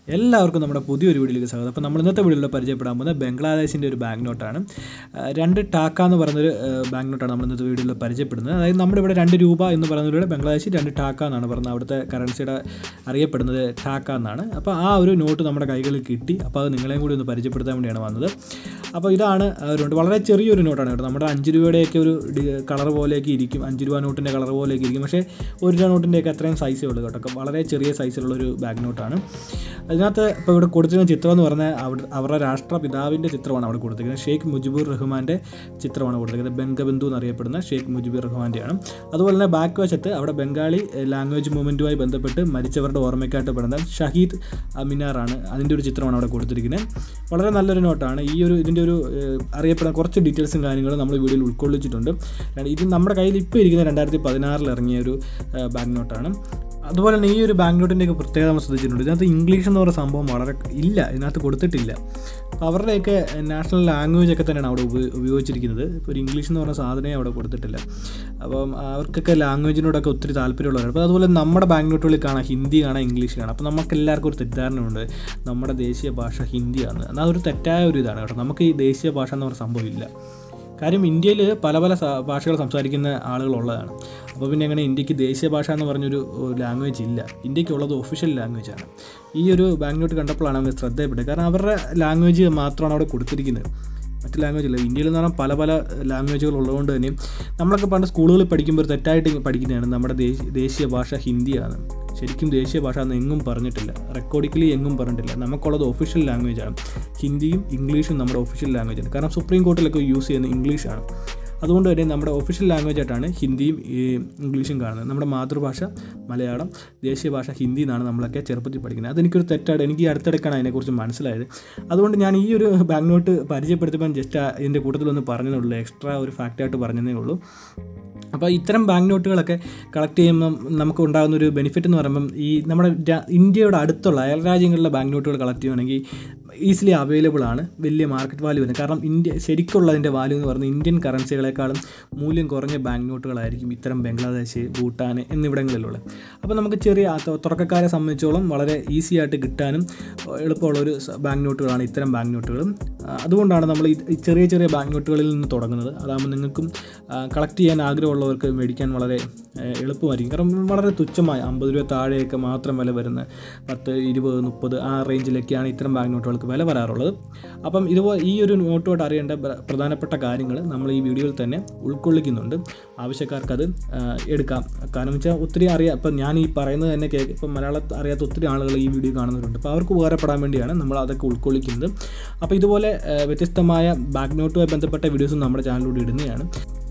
എല്ലാവർക്കും നമ്മുടെ പുതിയൊരു വീഡിയോയിലേക്ക് സ്വാഗതം അപ്പോൾ നമ്മൾ ഇന്നത്തെ വീഡിയോയിൽ പരിചയപ്പെടാൻ പോകുന്നത് ബംഗ്ലാദേശിൻ്റെ ഒരു ബാങ്ക് നോട്ടാണ് ആ, രണ്ട് ടാക്ക എന്ന് പറയുന്നൊരു ബാങ്ക് നോട്ടാണ് നമ്മൾ ഇന്നത്തെ വീഡിയോയിൽ പരിചയപ്പെടുന്നത് അതായത് നമ്മുടെ ഇവിടെ രണ്ട് രൂപ എന്ന് പറയുന്നതിലൂടെ ബംഗ്ലാദേശിൽ രണ്ട് ടാക്ക എന്നാണ് പറയുന്നത് അവിടുത്തെ കറൻസിയുടെ അറിയപ്പെടുന്നത് ടാക്ക എന്നാണ് അപ്പോൾ ആ ഒരു നോട്ട് നമ്മുടെ കൈകളിൽ കിട്ടി അപ്പോൾ അത് നിങ്ങളെയും കൂടി ഒന്ന് പരിചയപ്പെടുത്താൻ വേണ്ടിയാണ് വന്നത് അപ്പോൾ ഇതാണ് ആ ഒരു നോട്ട് വളരെ ചെറിയൊരു നോട്ടാണ് കേട്ടോ നമ്മുടെ അഞ്ച് രൂപയുടെയൊക്കെ ഒരു കളർ പോലെയൊക്കെ ഇരിക്കും അഞ്ച് രൂപ നോട്ടിൻ്റെ കളർ പോലെയൊക്കെ ഇരിക്കും പക്ഷേ ഒരു രൂപ നോട്ടിൻ്റെയൊക്കെ അത്രയും സൈസേ ഉള്ളൂ കേട്ടോ വളരെ ചെറിയ സൈസിലുള്ള ഒരു ബാങ്ക് നോട്ടാണ് അതിനകത്ത് ഇപ്പോൾ ഇവിടെ കൊടുത്തിരിക്കുന്ന ചിത്രം എന്ന് പറഞ്ഞാൽ അവിടെ അവരുടെ രാഷ്ട്രപിതാവിൻ്റെ ചിത്രമാണ് അവിടെ കൊടുത്തിരിക്കുന്നത് ഷെയ്ഖ് മുജിബുർ റഹ്മാൻ്റെ ചിത്രമാണ് കൊടുത്തിരിക്കുന്നത് ബംഗബന്ധു എന്നറിയപ്പെടുന്ന ഷെയ്ഖ് മുജിബുർ റഹ്മാൻ്റെയാണ് അതുപോലെ തന്നെ ബാക്ക് വശത്ത് അവിടെ ബംഗാളി ലാംഗ്വേജ് മൂവ്മെൻറ്റുമായി ബന്ധപ്പെട്ട് മരിച്ചവരുടെ ഓർമ്മയ്ക്കായിട്ട് പെടുന്ന ഷഹീദ് മിനാറാണ് അതിൻ്റെ ഒരു ചിത്രമാണ് അവിടെ കൊടുത്തിരിക്കുന്നത് വളരെ നല്ലൊരു നോട്ടാണ് ഈ ഒരു ഇതിൻ്റെ ഒരു ഏഹ്, അറിയപ്പെടുന്ന കുറച്ച് ഡീറ്റെയിൽസും കാര്യങ്ങളും നമ്മൾ വീഡിയോയിൽ ഉൾക്കൊള്ളിച്ചിട്ടുണ്ട് ഇത് നമ്മുടെ കയ്യിൽ ഇപ്പോൾ ഇരിക്കുന്ന രണ്ടായിരത്തി പതിനാറിൽ ഇറങ്ങിയ ഒരു ഏഹ്, ബാങ്ക് നോട്ടാണ് അതുപോലെ തന്നെ ഈ ഒരു ബാങ്ക് നോട്ടിൻ്റെയൊക്കെ പ്രത്യേകത നമ്മൾ ശ്രദ്ധിച്ചിട്ടുണ്ട് ഇതിനകത്ത് ഇംഗ്ലീഷ് എന്ന് പറയുന്ന സംഭവം വളരെ ഇല്ല ഇതിനകത്ത് കൊടുത്തിട്ടില്ല അപ്പോൾ അവരുടെയൊക്കെ നാഷണൽ ലാംഗ്വേജ് ഒക്കെ തന്നെയാണ് അവിടെ ഉപയോ- ഉപയോഗിച്ചിരിക്കുന്നത് ഇപ്പോൾ ഒരു ഇംഗ്ലീഷ് എന്ന് പറയുന്ന സാധനമേ അവിടെ കൊടുത്തിട്ടില്ല അപ്പം അവർക്കൊക്കെ ലാംഗ്വേജിനോടൊക്കെ ഒത്തിരി താല്പര്യമുള്ളവരാണ് അപ്പോൾ അതുപോലെ നമ്മുടെ ബാങ്ക് നോട്ടുകളിൽ കാണാം ഹിന്ദി കാണാം ഇംഗ്ലീഷ് കാണാം അപ്പോൾ നമുക്ക് എല്ലാവർക്കും ഒരു തെറ്റിദ്ധാരണയുണ്ട് നമ്മുടെ ദേശീയ ഭാഷ ഹിന്ദിയാണ് എന്നാൽ അതൊരു തെറ്റായ ഒരു ഇതാണ് കേട്ടോ നമുക്ക് ഈ ദേശീയ ഭാഷ എന്ന് പറയുന്ന സംഭവം ഇല്ല കാര്യം ഇന്ത്യയിൽ പല പല സ- ഭാഷകൾ സംസാരിക്കുന്ന ആളുകളുള്ളതാണ് അപ്പോൾ പിന്നെ എങ്ങനെ ഇന്ത്യക്ക് ദേശീയ ഭാഷ എന്ന് പറഞ്ഞൊരു ലാംഗ്വേജ് ഇല്ല ഇന്ത്യക്കുള്ളത് ഒഫീഷ്യൽ ലാംഗ്വേജാണ് ഈ ഒരു ബാങ്ക് നോട്ട് കണ്ടപ്പോഴാണ് അവർ ശ്രദ്ധയപ്പെട്ടത് കാരണം അവരുടെ ലാംഗ്വേജ് മാത്രമാണ് അവിടെ കൊടുത്തിരിക്കുന്നത് മറ്റ് ലാംഗ്വേജ് ഇല്ല ഇന്ത്യയിൽ എന്ന് പറഞ്ഞാൽ പല പല ലാംഗ്വേജുകൾ ഉള്ളതുകൊണ്ട് തന്നെ നമ്മളൊക്കെ പണ്ട് സ്കൂളുകളിൽ പഠിക്കുമ്പോൾ ഒരു തെറ്റായിട്ട് പഠിക്കുന്നതാണ് നമ്മുടെ ദേശീയ ദേശീയ ഭാഷ ഹിന്ദിയാണ് ശരിക്കും ദേശീയ ഭാഷ എന്ന് എങ്ങും പറഞ്ഞിട്ടില്ല റെക്കോർഡിക്കലി എങ്ങും പറഞ്ഞിട്ടില്ല നമുക്കുള്ളത് ഒഫീഷ്യൽ ലാംഗ്വേജാണ് ഹിന്ദിയും ഇംഗ്ലീഷും നമ്മുടെ ഒഫീഷ്യൽ ലാംഗ്വേജാണ് കാരണം സുപ്രീം കോർട്ടിലൊക്കെ യൂസ് ചെയ്യുന്നത് ഇംഗ്ലീഷാണ് അതുകൊണ്ട് തന്നെ നമ്മുടെ ഒഫീഷ്യൽ ലാംഗ്വേജ് ആയിട്ടാണ് ഹിന്ദിയും ഈ ഇംഗ്ലീഷും കാണുന്നത് നമ്മുടെ മാതൃഭാഷ മലയാളം ദേശീയ ഭാഷ ഹിന്ദി എന്നാണ് നമ്മളൊക്കെ ചെറുപ്പത്തിൽ പഠിക്കുന്നത് അതെനിക്കൊരു തെറ്റായിട്ട് എനിക്ക് ഈ അടുത്തിടയ്ക്കാണ് അതിനെക്കുറിച്ച് മനസ്സിലായത് അതുകൊണ്ട് ഞാൻ ഈ ഒരു ബാങ്ക് നോട്ട് പരിചയപ്പെടുത്തിയപ്പോൾ ജസ്റ്റ് ഇതിൻ്റെ കൂട്ടത്തിലൊന്ന് പറഞ്ഞതേ ഉള്ളൂ എക്സ്ട്രാ ഒരു ഫാക്റ്റായിട്ട് പറഞ്ഞതേ ഉള്ളൂ അപ്പോൾ ഇത്തരം ബാങ്ക് നോട്ടുകളൊക്കെ കളക്ട് ചെയ്യുമ്പം നമുക്ക് ഉണ്ടാകുന്ന ഒരു ബെനിഫിറ്റ് എന്ന് പറയുമ്പം ഈ നമ്മുടെ രാ- ഇന്ത്യയുടെ അടുത്തുള്ള അയൽ രാജ്യങ്ങളിലെ ബാങ്ക് നോട്ടുകൾ കളക്ട് ചെയ്യുകയാണെങ്കിൽ ഈസിലി അവൈലബിൾ ആണ് വലിയ മാർക്കറ്റ് വാല്യൂ വരുന്നത് കാരണം ഇന്ത്യ ശരിക്കുള്ളതിൻ്റെ വാല്യൂ എന്ന് പറയുന്നത് ഇന്ത്യൻ കറൻസികളെക്കാളും മൂല്യം കുറഞ്ഞ ബാങ്ക് നോട്ടുകളായിരിക്കും ഇത്തരം ബംഗ്ലാദേശ് ഭൂട്ടാൻ എന്നിവിടങ്ങളിലുള്ള അപ്പോൾ നമുക്ക് ചെറിയ ആ തൊ- തുടക്കക്കാരെ സംബന്ധിച്ചോളം വളരെ ഈസി ആയിട്ട് കിട്ടാനും എളുപ്പമുള്ള ഒരു സ- ബാങ്ക് നോട്ടുകളാണ് ഇത്തരം ബാങ്ക് നോട്ടുകളും ആ, അതുകൊണ്ടാണ് നമ്മൾ ഈ ഈ ചെറിയ ചെറിയ ബാങ്ക് നോട്ടുകളിൽ നിന്ന് തുടങ്ങുന്നത് അതാകുമ്പോൾ നിങ്ങൾക്കും കളക്ട് ചെയ്യാൻ ആഗ്രഹമുള്ളവർക്ക് മേടിക്കാൻ വളരെ ആ, എളുപ്പമായിരിക്കും കാരണം വളരെ തുച്ഛമായ അമ്പത് രൂപ താഴെയൊക്കെ മാത്രം വില വരുന്ന പത്ത് ഇരുപത് മുപ്പത് ആ റേഞ്ചിലൊക്കെയാണ് ഇത്തരം ബാങ്ക് നോട്ടുകൾക്ക് വില വരാറുള്ളത് അപ്പം ഇതുപോലെ ഈ ഒരു നോട്ടുമായിട്ട് അറിയേണ്ട പ്ര- പ്രധാനപ്പെട്ട കാര്യങ്ങൾ നമ്മൾ ഈ വീഡിയോയിൽ തന്നെ ഉൾക്കൊള്ളിക്കുന്നുണ്ട് ആവശ്യക്കാർക്കത് ആ, എടുക്കാം കാരണം വെച്ചാൽ ഒത്തിരി അറിയാം ഇപ്പം ഞാൻ ഈ പറയുന്നത് തന്നെ കേൾക്കും ഇപ്പം മലയാളം അറിയാത്ത ഒത്തിരി ആളുകൾ ഈ വീഡിയോ കാണുന്നവരുണ്ട് അപ്പോൾ അവർക്ക് ഉപകാരപ്പെടാൻ വേണ്ടിയാണ് നമ്മൾ അതൊക്കെ ഉൾക്കൊള്ളിക്കുന്നത് അപ്പോൾ ഇതുപോലെ ആ, വ്യത്യസ്തമായ ബാങ്ക് നോട്ടുമായി ബന്ധപ്പെട്ട വീഡിയോസും നമ്മുടെ ചാനലിലൂടെ ഇടുന്നതാണ്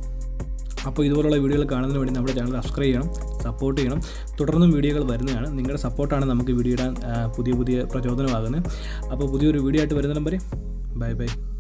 അപ്പോൾ ഇതുപോലുള്ള വീഡിയോകൾ കാണുന്നതിന് വേണ്ടി നമ്മുടെ ചാനൽ സബ്സ്ക്രൈബ് ചെയ്യണം സപ്പോർട്ട് ചെയ്യണം തുടർന്നും വീഡിയോകൾ വരുന്നതാണ് നിങ്ങളുടെ സപ്പോർട്ടാണ് നമുക്ക് വീഡിയോ ഇടാൻ ആ, പുതിയ പുതിയ പ്രചോദനമാകുന്നത് അപ്പോൾ പുതിയൊരു വീഡിയോ ആയിട്ട് വരുന്നിടം വരെ ബൈ ബൈ